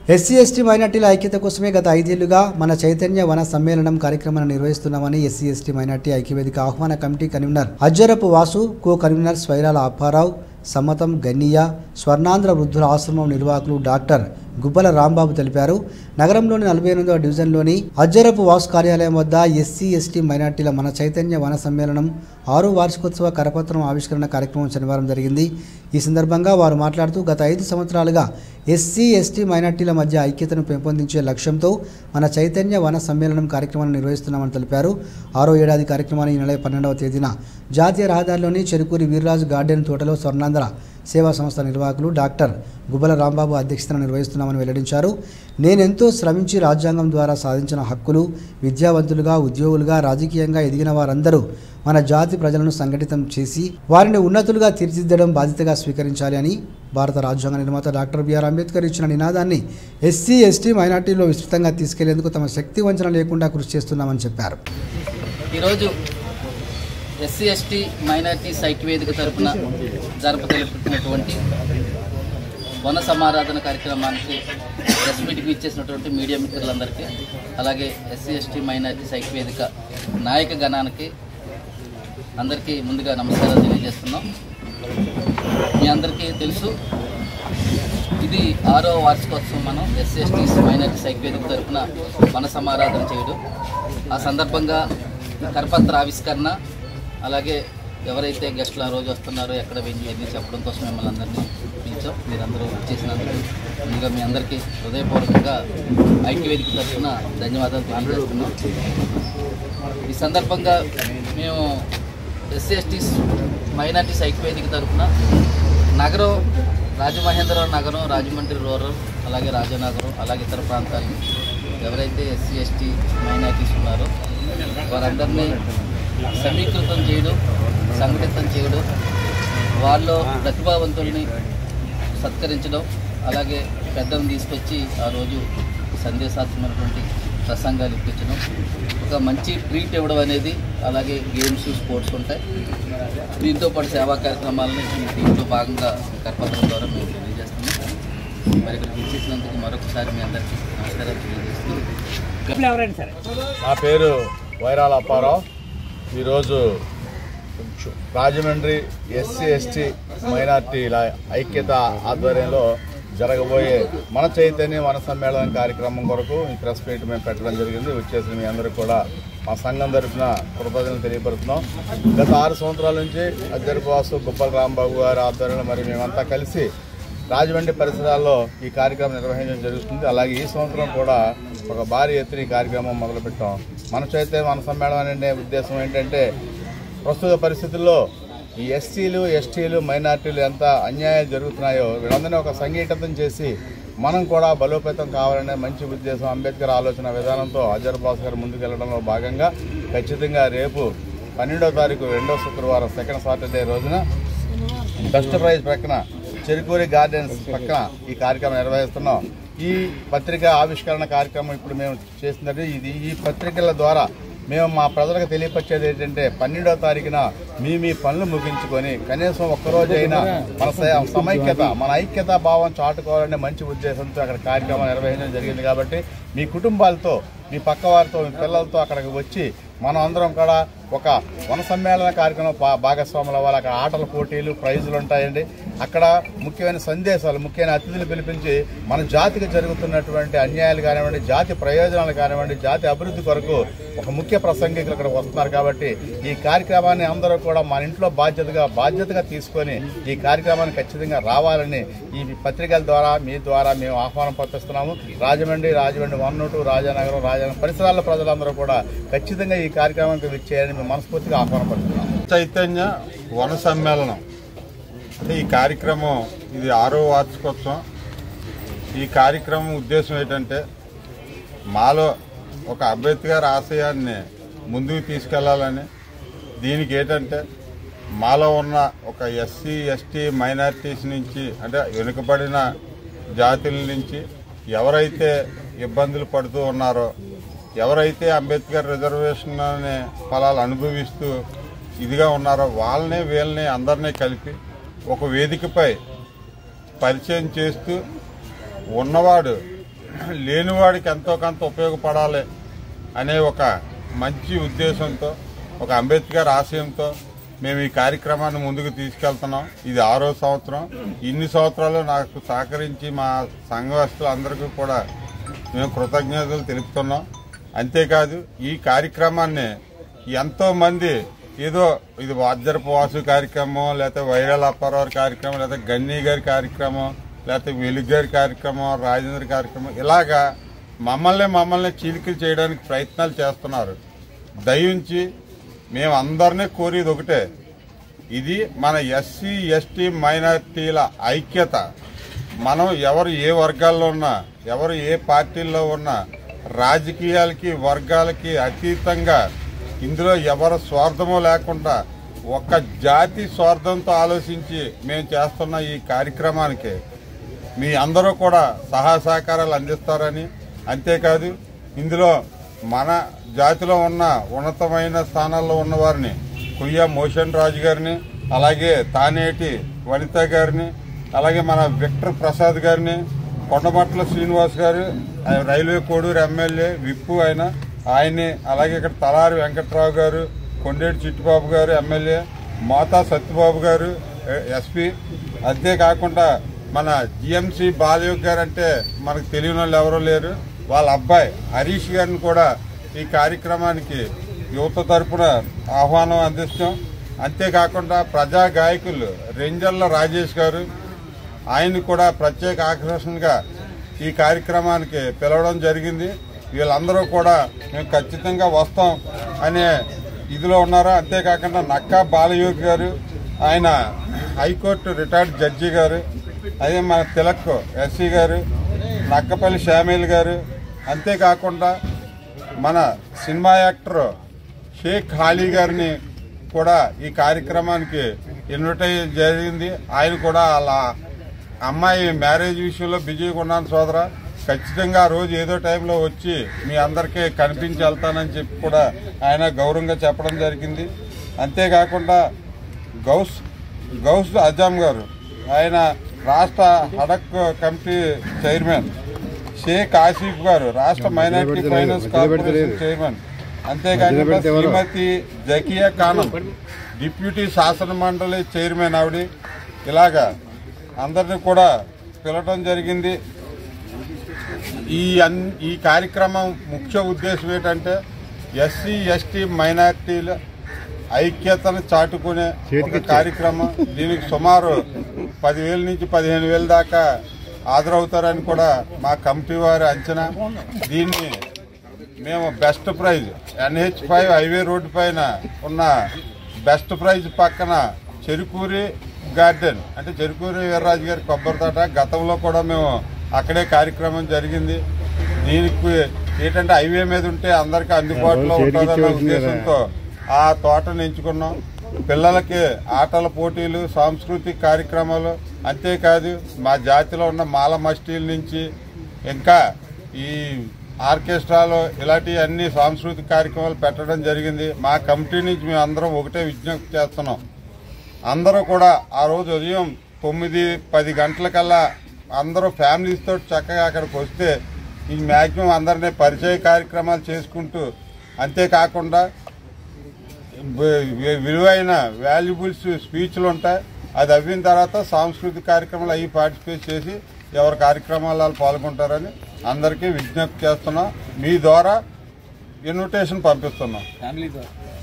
SC ST మైనార్టీల ఐక్యత కోసమే గత ఐదేళ్లుగా మన చైతన్య వన సమ్మేళనం కార్యక్రమాన్ని నిర్వహిస్తున్నామని ఎస్సీ ఎస్టీ మైనార్టీ ఐక్యవేదిక ఆహ్వాన committee convener Ajjarapu Vasu co convener Swairala Apparao సమ్మతం గన్నియ స్వర్ణాంధ్ర వృద్ధుల ఆశ్రమం నిర్వాహకులు డాక్టర్ గుబ్బల రాంబాబు తెలిపారు నగరంలోని నలభై ఎనిమిదవ డివిజన్లోని అజ్జరపు వాసు కార్యాలయం వద్ద ఎస్సీ ఎస్టీ మైనార్టీల మన చైతన్య వన సమ్మేళనం ఆరో వార్షికోత్సవ కరపత్రం ఆవిష్కరణ కార్యక్రమం శనివారం జరిగింది ఈ సందర్భంగా వారు మాట్లాడుతూ గత ఐదు సంవత్సరాలుగా ఎస్సీ ఎస్టీ మైనార్టీల మధ్య ఐక్యతను పెంపొందించే లక్ష్యంతో మన చైతన్య వన సమ్మేళనం కార్యక్రమాన్ని నిర్వహిస్తున్నామని తెలిపారు ఆరో ఏడాది కార్యక్రమాన్ని ఈ నెల పన్నెండవ తేదీన జాతీయ రహదారిలోని చెరుకూరి వీర్రాజు గార్డెన్ తోటలో స్వర్ణాంధ్ర సేవా సంస్థ నిర్వాహకులు డాక్టర్ గుబ్బల రాంబాబు అధ్యక్షతన నిర్వహిస్తున్నామని వెల్లడించారు నేనెంతో శ్రమించి రాజ్యాంగం ద్వారా సాధించిన హక్కులు విద్యావంతులుగా ఉద్యోగులుగా రాజకీయంగా ఎదిగిన వారందరూ మన జాతి ప్రజలను సంఘటితం చేసి వారిని ఉన్నతులుగా తీర్చిదిద్దడం బాధ్యతగా స్వీకరించాలి అని భారత రాజ్యాంగ నిర్మాత డాక్టర్ బిఆర్ అంబేద్కర్ ఇచ్చిన నినాదాన్ని ఎస్సీ ఎస్టీ మైనార్టీలో విస్తృతంగా తీసుకెళ్లేందుకు తమ శక్తి వంచన లేకుండా కృషి చేస్తున్నామని చెప్పారు ఈరోజు ఎస్సీ ఎస్టీ మైనార్టీస్ ఐక్యవేదిక తరపున జరపతలుపుతున్నటువంటి వన సమారాధన కార్యక్రమానికి ప్రెస్ మీట్కి ఇచ్చేసినటువంటి మీడియా మిత్రులందరికీ అలాగే ఎస్సీ ఎస్టీ మైనార్టీస్ ఐక్యవేదిక నాయక గణానికి అందరికీ ముందుగా నమస్కారాలు తెలియజేస్తున్నాం మీ అందరికీ తెలుసు ఇది ఆరో వార్షికోత్సవం మనం ఎస్సీ ఎస్టీ మైనార్టీస్ ఐక్యవేదిక తరపున వన సమారాధన చేయడం ఆ సందర్భంగా కరపత్ర ఆవిష్కరణ అలాగే ఎవరైతే గెస్టులు ఆ రోజు వస్తున్నారో ఎక్కడ వెంజి అన్ని చెప్పడం కోసం మిమ్మల్ని అందరినీ పిలిచాం మీరందరూ వచ్చేసినందుకు ముందుగా మీ అందరికీ హృదయపూర్వకంగా ఐక్యవేదిక తరఫున ధన్యవాదాలు తెలియజేస్తున్నాం ఈ సందర్భంగా మేము ఎస్సీ ఎస్టీస్ మైనార్టీస్ ఐక్యవేదిక తరఫున నగరం రాజమహేంద్రవరం నగరం రాజమండ్రి రూరల్ అలాగే రాజనగరం అలాగే ఇతర ప్రాంతాలు ఎవరైతే ఎస్సీ ఎస్టీ మైనార్టీస్ ఉన్నారో వారందరినీ సమీకృతం చేయడం సంఘటితం చేయడం వాళ్ళలో ప్రతిభావంతుల్ని సత్కరించడం అలాగే పెద్దలను తీసుకొచ్చి ఆ రోజు సందేశాత్మకమైనటువంటి ప్రసంగాలు ఇప్పించడం ఒక మంచి ట్రీట్ ఇవ్వడం అనేది అలాగే గేమ్స్ స్పోర్ట్స్ ఉంటాయి దీంతో పాటు సేవా కార్యక్రమాలను ఈ దీంట్లో భాగంగా కరపత్రం ద్వారా మేము తెలియజేస్తున్నాం మరి ఇక్కడికి ఇచ్చేసినందుకు మరొకసారి మీ అందరికీ నమస్కారాలు తెలియజేస్తున్నాం నా పేరు వైరాల అప్పారావు ఈరోజు రాజమండ్రి ఎస్సీ ఎస్టీ మైనార్టీల ఐక్యత ఆధ్వర్యంలో జరగబోయే మన చైతన్య మన సమ్మేళనం కార్యక్రమం కొరకు ఈ ప్రెస్ మీట్ మేము పెట్టడం జరిగింది వచ్చేసి మీ అందరికీ కూడా మా సంఘం తరఫున కృతజ్ఞతలు తెలియపరుస్తున్నాం గత ఆరు సంవత్సరాల నుంచి అద్దరిపాసు గుబ్బల రాంబాబు గారి ఆధ్వర్యంలో మరి మేమంతా కలిసి రాజమండ్రి పరిసరాల్లో ఈ కార్యక్రమం నిర్వహించడం జరుగుతుంది అలాగే ఈ సంవత్సరం కూడా ఒక భారీ ఎత్తున ఈ కార్యక్రమం మొదలుపెట్టాం మన చైతన్య మన సమ్మేళనం అనే ఉద్దేశం ఏంటంటే ప్రస్తుత పరిస్థితుల్లో ఈ ఎస్సీలు ఎస్టీలు మైనార్టీలు ఎంత అన్యాయాలు జరుగుతున్నాయో వీళ్ళందరినీ ఒక సంఘటితం చేసి మనం కూడా బలోపేతం కావాలనే మంచి ఉద్దేశం అంబేద్కర్ ఆలోచన విధానంతో అజర్ బాస్ గారు ముందుకెళ్లడంలో భాగంగా ఖచ్చితంగా రేపు పన్నెండో తారీఖు రెండో శుక్రవారం సెకండ్ సాటర్డే రోజున బెస్ట్ ప్రైజ్ ప్రక్కన చెరుకూరి గార్డెన్స్ పక్కన ఈ కార్యక్రమం నిర్వహిస్తున్నాం ఈ పత్రిక ఆవిష్కరణ కార్యక్రమం ఇప్పుడు మేము చేస్తున్నది ఇది ఈ పత్రికల ద్వారా మేము మా ప్రజలకు తెలియపరిచేది ఏంటంటే పన్నెండవ తారీఖున మీ మీ పనులు ముగించుకొని కనీసం ఒక్కరోజు అయినా మన స- సమైక్యత మన ఐక్యత భావం చాటుకోవాలనే మంచి ఉద్దేశంతో అక్కడ కార్యక్రమం నిర్వహించడం జరిగింది కాబట్టి మీ కుటుంబాలతో మీ పక్క వారితో మీ పిల్లలతో అక్కడికి వచ్చి మనం అందరం కూడా ఒక వన సమ్మేళన కార్యక్రమం భా- భాగస్వాములు అవ్వాలి అక్కడ ఆటల పోటీలు ప్రైజులు ఉంటాయండి అక్కడ ముఖ్యమైన సందేశాలు ముఖ్యమైన అతిథులు పిలిపించి మన జాతికి జరుగుతున్నటువంటి అన్యాయాలు కానివ్వండి జాతి ప్రయోజనాలు కానివ్వండి జాతి అభివృద్ధి కొరకు ఒక ముఖ్య ప్రసంగికులు ఇక్కడ వస్తున్నారు కాబట్టి ఈ కార్యక్రమాన్ని అందరూ కూడా మన ఇంట్లో బాధ్యతగా బాధ్యతగా తీసుకొని ఈ కార్యక్రమాన్ని ఖచ్చితంగా రావాలని ఈ పత్రికల ద్వారా మీ ద్వారా మేము ఆహ్వానం పంపిస్తున్నాము రాజమండ్రి రాజమండ్రి వన్ టూ రాజానగరం రాజానగరం పరిసరాల ప్రజలందరూ కూడా ఖచ్చితంగా ఈ కార్యక్రమానికి విచ్చేయాలని మేము మనస్ఫూర్తిగా ఆహ్వానం పంపిస్తున్నాము చైతన్య వన సమ్మేళనం అంటే ఈ కార్యక్రమం ఇది ఆరో వార్షికోత్సవం ఈ కార్యక్రమం ఉద్దేశం ఏంటంటే మాలో ఒక అంబేద్కర్ ఆశయాన్ని ముందుకు తీసుకెళ్లాలని దీనికి ఏంటంటే మాలో ఉన్న ఒక ఎస్సీ ఎస్టీ మైనారిటీస్ నుంచి అంటే వెనుకబడిన జాతుల నుంచి ఎవరైతే ఇబ్బందులు పడుతూ ఉన్నారో ఎవరైతే అంబేద్కర్ రిజర్వేషన్ అనే ఫలాలు అనుభవిస్తూ ఇదిగా ఉన్నారో వాళ్ళని వీళ్ళని అందరినీ కలిపి ఒక వేదికపై పరిచయం చేస్తూ ఉన్నవాడు లేనివాడికి ఎంతో కొంత ఉపయోగపడాలి అనే ఒక మంచి ఉద్దేశంతో ఒక అంబేద్కర్ ఆశయంతో మేము ఈ కార్యక్రమాన్ని ముందుకు తీసుకెళ్తున్నాం ఇది ఆరో సంవత్సరం ఇన్ని సంవత్సరాలు నాకు సహకరించి మా సంఘవస్తులు అందరికీ కూడా మేము కృతజ్ఞతలు తెలుపుతున్నాం అంతేకాదు ఈ కార్యక్రమాన్ని ఎంతో మంది ఏదో ఇది వాద్యరపు వాసు కార్యక్రమం లేకపోతే వైరల్ అప్పారావు కార్యక్రమం లేకపోతే గన్నీ గారి కార్యక్రమం లేకపోతే వెలుగు గారి కార్యక్రమం రాజేంద్ర కార్యక్రమం ఇలాగా మమ్మల్ని మమ్మల్ని చీలికలు చేయడానికి ప్రయత్నాలు చేస్తున్నారు దయించి మేము అందరినీ కోరేది ఒకటే ఇది మన ఎస్సీ ఎస్టీ మైనారిటీల ఐక్యత మనం ఎవరు ఏ వర్గాల్లో ఉన్నా ఎవరు ఏ పార్టీల్లో ఉన్నా రాజకీయాలకి వర్గాలకి అతీతంగా ఇందులో ఎవరు స్వార్థమో లేకుండా ఒక్క జాతి స్వార్థంతో ఆలోచించి మేము చేస్తున్న ఈ కార్యక్రమానికి మీ అందరూ కూడా సహాయ సహకారాలు అందిస్తారని అంతేకాదు ఇందులో మన జాతిలో ఉన్న ఉన్నతమైన స్థానాల్లో ఉన్న వారిని కుయ్య మోషన్ రాజు గారిని అలాగే తానేటి వనిత గారిని అలాగే మన విక్టర్ ప్రసాద్ గారిని కొండమట్ల శ్రీనివాస్ గారు ఆయన రైల్వే కోడూరు ఎమ్మెల్యే విప్పు ఆయన ఆయన్ని అలాగే ఇక్కడ తలారి వెంకట్రావు గారు కొండేటి చిట్టుబాబు గారు ఎమ్మెల్యే మోతా సత్యబాబు గారు ఎ- ఎస్పీ అంతేకాకుండా మన జిఎంసి బాలయోగ్ గారు అంటే మనకు తెలియని వాళ్ళు ఎవరూ లేరు వాళ్ళ అబ్బాయి హరీష్ గారిని కూడా ఈ కార్యక్రమానికి యువత తరపున ఆహ్వానం అందిస్తాం అంతేకాకుండా ప్రజా గాయకులు రెంజర్ల రాజేష్ గారు ఆయన్ని కూడా ప్రత్యేక ఆకర్షణగా ఈ కార్యక్రమానికి పిలవడం జరిగింది వీళ్ళందరూ కూడా మేము ఖచ్చితంగా వస్తాం అనే ఇదిలో ఉన్నారు అంతేకాకుండా నక్కా బాలయోగి గారు ఆయన హైకోర్టు రిటైర్డ్ జడ్జి గారు అదే మన తిలక్ ఎస్సీ గారు నక్కపల్లి శ్యామేల్ గారు అంతేకాకుండా మన సినిమా యాక్టర్ షేక్ హాలీ గారిని కూడా ఈ కార్యక్రమానికి ఇన్వైట్ అయ్యి జరిగింది ఆయన కూడా అలా అమ్మాయి మ్యారేజ్ విషయంలో బిజీగా ఉన్నాను సోదర ఖచ్చితంగా ఆ రోజు ఏదో టైంలో వచ్చి మీ అందరికీ కనిపించి వెళ్తానని చెప్పి కూడా ఆయన గౌరవంగా చెప్పడం జరిగింది అంతేకాకుండా గౌస్ గౌస్ అజాం గారు ఆయన రాష్ట్ర ad hoc committee chairman Sheikh Asif గారు రాష్ట్ర మైనారిటీ ఫైనాన్స్ కార్పొరేషన్ చైర్మన్ అంతేకాకుండా శ్రీమతి జకియా ఖానం డిప్యూటీ శాసన మండలి చైర్మన్ ఆవిడ ఇలాగా అందరిని కూడా పిలవటం జరిగింది ఈ అన్ ఈ కార్యక్రమం ముఖ్య ఉద్దేశం ఏంటంటే ఎస్సీ ఎస్టీ మైనార్టీల ఐక్యతను చాటుకునే ఒక కార్యక్రమం దీనికి సుమారు పదివేల నుంచి పదిహేను వేల దాకా హాజరవుతారని కూడా మా కమిటీ వారి అంచనా దీన్ని మేము best prize NH five highway road పైన ఉన్న బెస్ట్ ప్రైజ్ పక్కన చెరుకూరి గార్డెన్ అంటే చెరుకూరి వీర్రాజు గారి కొబ్బరి తోట గతంలో కూడా మేము అక్కడే కార్యక్రమం జరిగింది దీనికి ఏంటంటే హైవే మీద ఉంటే అందరికీ అందుబాటులో ఉంటుందన్న ఉద్దేశంతో ఆ తోటను ఎంచుకున్నాం పిల్లలకి ఆటల పోటీలు సాంస్కృతిక కార్యక్రమాలు అంతేకాదు మా జాతిలో ఉన్న మాల మస్టీల నుంచి ఇంకా ఈ ఆర్కెస్ట్రాలో ఇలాంటి అన్ని సాంస్కృతిక కార్యక్రమాలు పెట్టడం జరిగింది మా కమిటీ నుంచి మేము అందరం ఒకటే విజ్ఞప్తి చేస్తున్నాం అందరూ కూడా ఆ రోజు ఉదయం తొమ్మిది పది గంటలకల్లా అందరూ ఫ్యామిలీస్ తోటి చక్కగా అక్కడికి వస్తే ఈ మ్యాక్సిమం అందరినీ పరిచయ కార్యక్రమాలు చేసుకుంటూ అంతేకాకుండా వి- విలువైన వాల్యుబుల్స్ స్పీచ్లు ఉంటాయి అది అవ్విన తర్వాత సాంస్కృతిక కార్యక్రమాలు అవి పార్టిసిపేట్ చేసి ఎవరి కార్యక్రమాలు వాళ్ళు పాల్గొంటారని అందరికీ విజ్ఞప్తి చేస్తున్నాం మీ ద్వారా ఇన్విటేషన్ పంపిస్తున్నాం